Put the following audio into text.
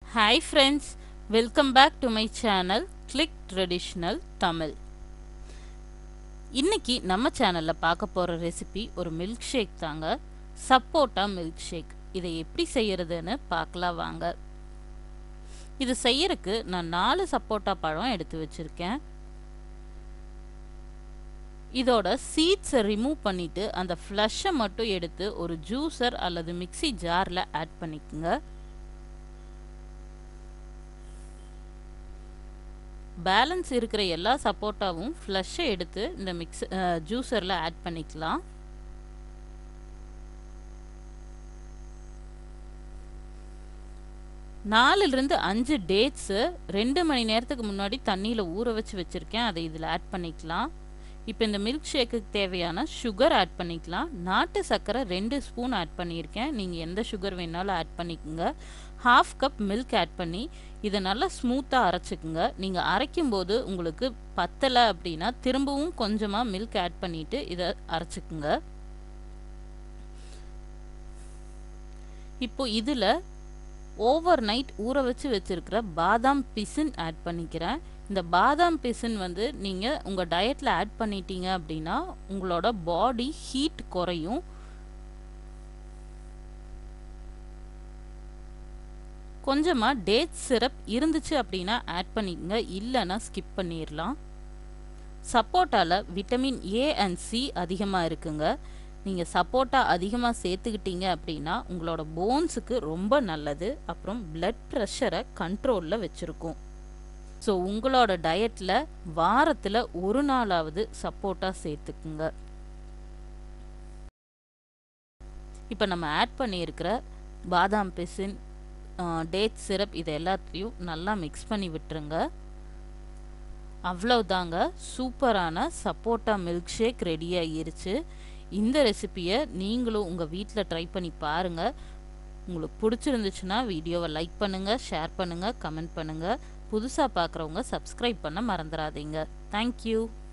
hi friends welcome back to my channel click traditional Tamil இன்னைக்கு நம்ம சேனலில் பார்க்க போகிற ரெசிபி ஒரு மில்க் ஷேக் தாங்க சப்போட்டா மில்க் ஷேக் இதை எப்படி செய்யறதுன்னு பார்க்கலாம் வாங்க இது செய்யறதுக்கு நான் நாலு சப்போட்டா பழம் எடுத்து வச்சிருக்கேன் இதோட சீட்ஸை ரிமூவ் பண்ணிட்டு அந்த ஃப்ளஷை மட்டும் எடுத்து ஒரு ஜூஸர் அல்லது மிக்ஸி ஜாரில் ஆட் பண்ணிக்கோங்க பேலன்ஸ் இருக்கிற எல்லா சப்போட்டாவும் ஃப்ளஷை எடுத்து இந்த மிக்ஸ் ஜூஸரில் ஆட் பண்ணிக்கலாம் நாலுலேருந்து அஞ்சு டேட்ஸு ரெண்டு மணி நேரத்துக்கு முன்னாடி தண்ணியில் ஊற வச்சு வச்சுருக்கேன் அதை இதில் ஆட் பண்ணிக்கலாம் இப்போ இந்த மில்க் ஷேக்குக்கு தேவையான சுகர் ஆட் பண்ணிக்கலாம் நாட்டு சர்க்கரை ரெண்டு ஸ்பூன் ஆட் பண்ணியிருக்கேன் நீங்கள் எந்த சுகர் வேணாலும் ஆட் பண்ணிக்கோங்க ஹாஃப் கப் மில்க் ஆட் பண்ணி இதை நல்லா ஸ்மூத்தாக அரைச்சிக்குங்க நீங்கள் அரைக்கும் போது உங்களுக்கு பத்தலை அப்படின்னா திரும்பவும் கொஞ்சமாக மில்க் ஆட் பண்ணிவிட்டு இதை அரைச்சிக்குங்க இப்போ இதில் ஓவர் நைட் ஊற வச்சு வச்சுருக்கிற பாதாம் பிசின் ஆட் பண்ணிக்கிறேன் இந்த பாதாம் பிசின் வந்து நீங்கள் உங்கள் டயட்டில் ஆட் பண்ணிட்டீங்க அப்படின்னா உங்களோட பாடி ஹீட் குறையும் கொஞ்சமாக டேட் சிரப் இருந்துச்சு அப்படின்னா ஆட் பண்ணிக்கங்க இல்லைன்னா ஸ்கிப் பண்ணிடலாம் சப்போட்டாவில் விட்டமின் ஏ அண்ட் சி அதிகமாக இருக்குங்க நீங்கள் சப்போட்டா அதிகமாக சேர்த்துக்கிட்டீங்க அப்படின்னா உங்களோட போன்ஸுக்கு ரொம்ப நல்லது அப்புறம் பிளட் ப்ரெஷரை கண்ட்ரோலில் வச்சுருக்கும் ஸோ உங்களோட டயட்டில் வாரத்தில் ஒரு நாளாவது சப்போட்டா சேர்த்துக்குங்க இப்போ நம்ம ஆட் பண்ணியிருக்கிற பாதாம் பிசின் டேட் சிரப் இது எல்லாத்தையும் நல்லா மிக்ஸ் பண்ணி விட்டுருங்க அவ்வளவுதாங்க சூப்பரான சப்போட்டா மில்க் ஷேக் ரெடி ஆகிருச்சு இந்த ரெசிப்பியை நீங்களும் உங்கள் வீட்டில் ட்ரை பண்ணி பாருங்கள் உங்களுக்கு பிடிச்சிருந்துச்சுன்னா வீடியோவை லைக் பண்ணுங்கள் ஷேர் பண்ணுங்கள் கமெண்ட் பண்ணுங்கள் புதுசாக பார்க்குறவங்க சப்ஸ்கிரைப் பண்ண மறந்துடாதீங்க தேங்க்யூ